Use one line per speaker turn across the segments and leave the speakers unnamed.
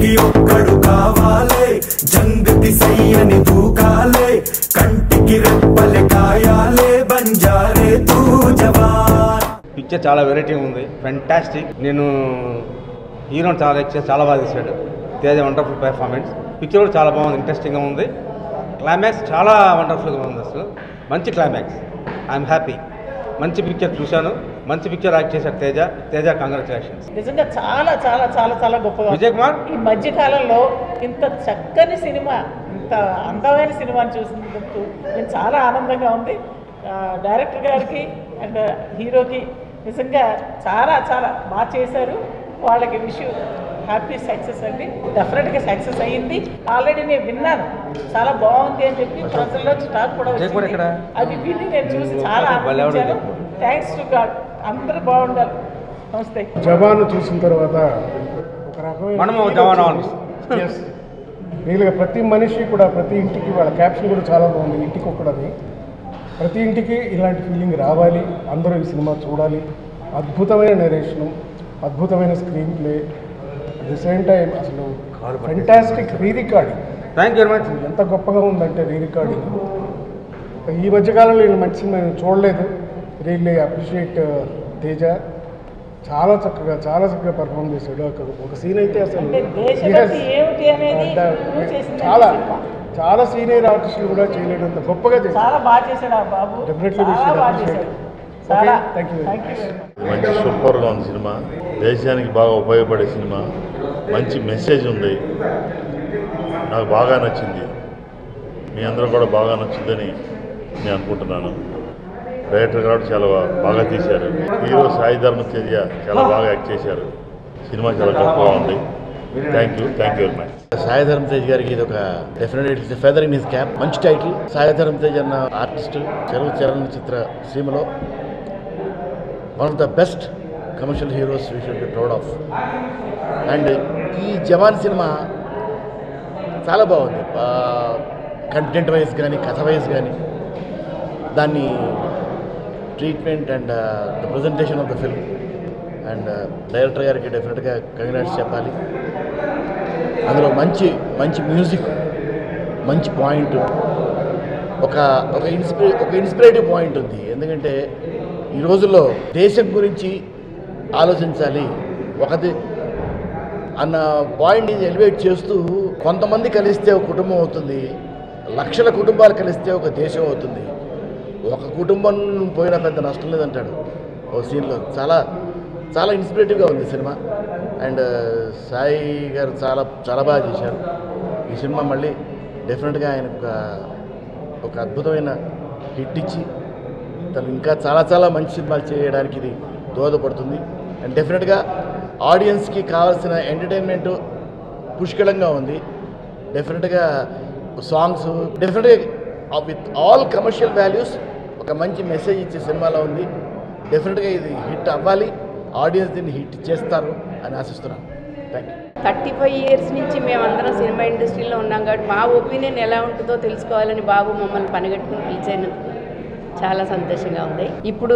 ఒంటికి ఒక్కడు కావాలే జంగతి సయ్యని దూకాలే కంటికి రెప్పలే కాయాలే బంజారే తూ జవాన్
పిక్చర్ చాలా వెరైటీ ఉంది ఫెంటాస్టిక్ నేను హీరోని చాలా ఎక్స్ చాలా బాగా తీశాడు తేజ వండర్ఫుల్ పెర్ఫార్మెన్స్ పిక్చర్ కూడా చాలా బాగుంది ఇంట్రెస్టింగ్గా ఉంది క్లైమాక్స్ చాలా వండర్ఫుల్గా ఉంది అసలు మంచి క్లైమాక్స్ ఐఎమ్ హ్యాపీ మంచి పిక్చర్ చూశాను మంచి పిక్చర్ యాక్ట్ చేశాడు తేజ తేజ కంగ్రాచులేషన్స్
నిజంగా చాలా చాలా చాలా చాలా గొప్పగా ఉంది.
విజయ్ కుమార్
ఈ మధ్య కాలంలో ఇంత చక్కని సినిమా ఇంత అందమైన సినిమాని చూసినందుకు నేను చాలా ఆనందంగా ఉంది ఆ, డైరెక్టర్ గారికి అండ్ హీరోకి నిజంగా చాలా చాలా బాగా చేశారు వాళ్ళకి విష్ హ్యాపీ సక్సెస్ అండి డెఫినెట్గా సక్సెస్ అయ్యింది ఆల్రెడీ నేను విన్నాను చాలా బాగుంది అని చెప్పి ప్రజల్లో స్టాక్ కూడా
విజయ్ కుమార్
వచ్చింది
ఎక్కడ?
అది విని నేను చూసి చాలా
భలే ఆవిడ
ఆనందించాను
విజయ్
థ్యాంక్స్ టు గాడ్ అందరూ బాగుండాలి నమస్తే
జవాన్ చూసిన తర్వాత ఒక రకమైన
మనము జవాన్ అవ్వాలి.
Yes. రియల్గా ప్రతి మనిషి కూడా ప్రతి ఇంటికి వాళ్ళ క్యాప్షన్ కూడా చాలా బాగుంది ఇంటికి ఒక్కడని ప్రతి ఇంటికి ఇలాంటి ఫీలింగ్ రావాలి అందరూ ఈ సినిమా చూడాలి అద్భుతమైన నెరేషను అద్భుతమైన screenplay at the same time అసలు fantastic re recording
thank you very much
ఎంత గొప్పగా ఉందంటే రీ రికార్డింగ్ ఈ మధ్యకాలంలో నేను మంచి సినిమా నేను చూడలేదు రియల్లీ అప్రిషియేట్ తేజ చాలా చక్కగా చాలా చక్కగా పర్ఫామ్ చేశాడు ఒక ఒక సీన్ అయితే అసలు
అంటే దేశభక్తి
Yes.
ఏమిటి అనేది
అంత
ప్రూవ్ చేసింది
చాలా
సినిమా.
చాలా సీనియర్ ఆర్టిస్టులు కూడా చేయలేనంత గొప్పగా చేశారు
చాలా బాగా చేశాడు ఆ బాబు
Definitely we
చాలా
should
బాగా
appreciate.
చేశాడు చాలా
Okay, thank you very
thank you very much
మంచి సూపర్గా ఉంది సినిమా దేశానికి బాగా ఉపయోగపడే సినిమా మంచి మెసేజ్ ఉంది నాకు బాగా నచ్చింది మీ అందరూ కూడా బాగా నచ్చిందని నేను అనుకుంటున్నాను డైరెక్టర్ గారు చాలా బాగా తీశారు హీరో సాయి ధర్మ తేజ చాలా బాగా యాక్ట్ చేశారు సినిమా చాలా గొప్పగా ఉంది thank you thank you very much
Sai Dharam Tej గారికి ఇది ఒక definite it's feather in his cap మంచి టైటిల్ సాయి ధర్మ తేజ్ అన్న ఆర్టిస్ట్ తెలుగు చలనచిత్ర సీమలో one of the best commercial heroes we should be proud of and ఈ జవాన్ సినిమా చాలా బాగుంది కంటెంట్ వైజ్ కానీ కథ వైజ్ కానీ దాన్ని treatment and the presentation of the film and director గారికి డెఫినెట్గా కంగ్రాట్స్ చెప్పాలి అందులో మంచి మంచి మ్యూజిక్ మంచి పాయింట్ ఒక ఒక ఇన్స్పిరే ఒక ఇన్స్పిరేటివ్ పాయింట్ ఉంది ఎందుకంటే ఈ రోజుల్లో దేశం గురించి ఆలోచించాలి ఒకది అన్న పాయింట్ని ఎలివేట్ చేస్తూ కొంతమంది కలిస్తే ఒక కుటుంబం అవుతుంది లక్షల కుటుంబాలు కలిస్తే ఒక దేశం అవుతుంది ఒక కుటుంబం పోయినా పెద్ద నష్టం లేదంటాడు ఓ సీన్లో చాలా చాలా ఇన్స్పిరేటివ్గా ఉంది సినిమా అండ్ సాయి గారు చాలా చాలా బాగా చేశారు ఈ సినిమా మళ్ళీ డెఫినెట్గా ఆయన ఒక ఒక అద్భుతమైన హిట్ ఇచ్చి తను ఇంకా చాలా చాలా మంచి సినిమాలు చేయడానికి ఇది దోహదపడుతుంది అండ్ డెఫినెట్గా ఆడియన్స్కి కావాల్సిన ఎంటర్టైన్మెంట్ పుష్కలంగా ఉంది డెఫినెట్గా సాంగ్స్ డెఫినెట్గా విత్ ఆల్ కమర్షియల్ వాల్యూస్ ఒక మంచి మెసేజ్ ఇచ్చే సినిమాలో ఉంది డెఫినెట్గా ఇది హిట్ అవ్వాలి ఆడియన్స్ దీన్ని హిట్ చేస్తారు అని ఆశిస్తున్నాను thank you
thirty five years నుంచి మేమందరం సినిమా ఇండస్ట్రీలో ఉన్నాం కాబట్టి మా ఒపీనియన్ ఎలా ఉంటుందో తెలుసుకోవాలని బాబు మమ్మల్ని పనిగట్టుకుని పిలిచాను చాలా సంతోషంగా ఉంది ఇప్పుడు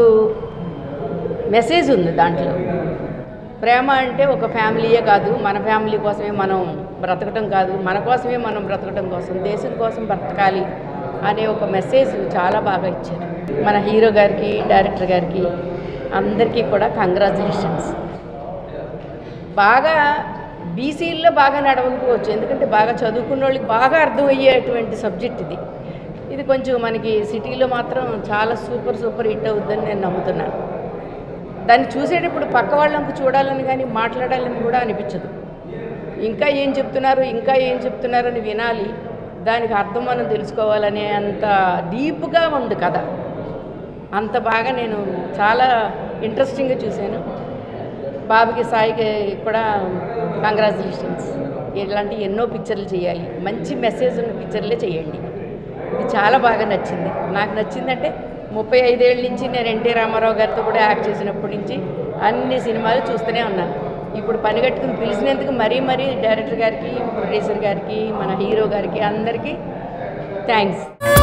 మెసేజ్ ఉంది దాంట్లో ప్రేమ అంటే ఒక ఫ్యామిలీయే కాదు మన ఫ్యామిలీ కోసమే మనం బ్రతకటం కాదు మన కోసమే మనం బ్రతకటం కోసం దేశం కోసం బ్రతకాలి అనే ఒక మెసేజ్ చాలా బాగా ఇచ్చారు మన హీరో గారికి డైరెక్టర్ గారికి అందరికీ కూడా కంగ్రాచులేషన్స్ బాగా బీసీల్లో బాగా నడవకపోవచ్చు ఎందుకంటే బాగా చదువుకున్న వాళ్ళకి బాగా అర్థమయ్యేటువంటి సబ్జెక్ట్ ఇది ఇది కొంచెం మనకి సిటీలో మాత్రం చాలా సూపర్ సూపర్ హిట్ అవుద్దని నేను నమ్ముతున్నాను దాన్ని చూసేటప్పుడు పక్క వాళ్ళంకు చూడాలని కానీ మాట్లాడాలని కూడా అనిపించదు ఇంకా ఏం చెప్తున్నారు ఇంకా ఏం చెప్తున్నారు అని వినాలి దానికి అర్థం మనం తెలుసుకోవాలనే అంత డీప్గా ఉంది కథ అంత బాగా నేను చాలా ఇంట్రెస్టింగ్గా చూశాను బాబుకి సాయికి కూడా కంగ్రాచులేషన్స్ ఇలాంటి ఎన్నో పిక్చర్లు చేయాలి మంచి మెసేజ్ ఉన్న పిక్చర్లే చేయండి ఇది చాలా బాగా నచ్చింది నాకు నచ్చిందంటే ముప్పై ఐదేళ్ళ నుంచి నేను ఎన్టీ రామారావు గారితో కూడా యాక్ట్ చేసినప్పటి నుంచి అన్ని సినిమాలు చూస్తూనే ఉన్నాను ఇప్పుడు పని కట్టుకుని పిలిచినందుకు మరీ మరీ డైరెక్టర్ గారికి ప్రొడ్యూసర్ గారికి మన హీరో గారికి అందరికీ థ్యాంక్స్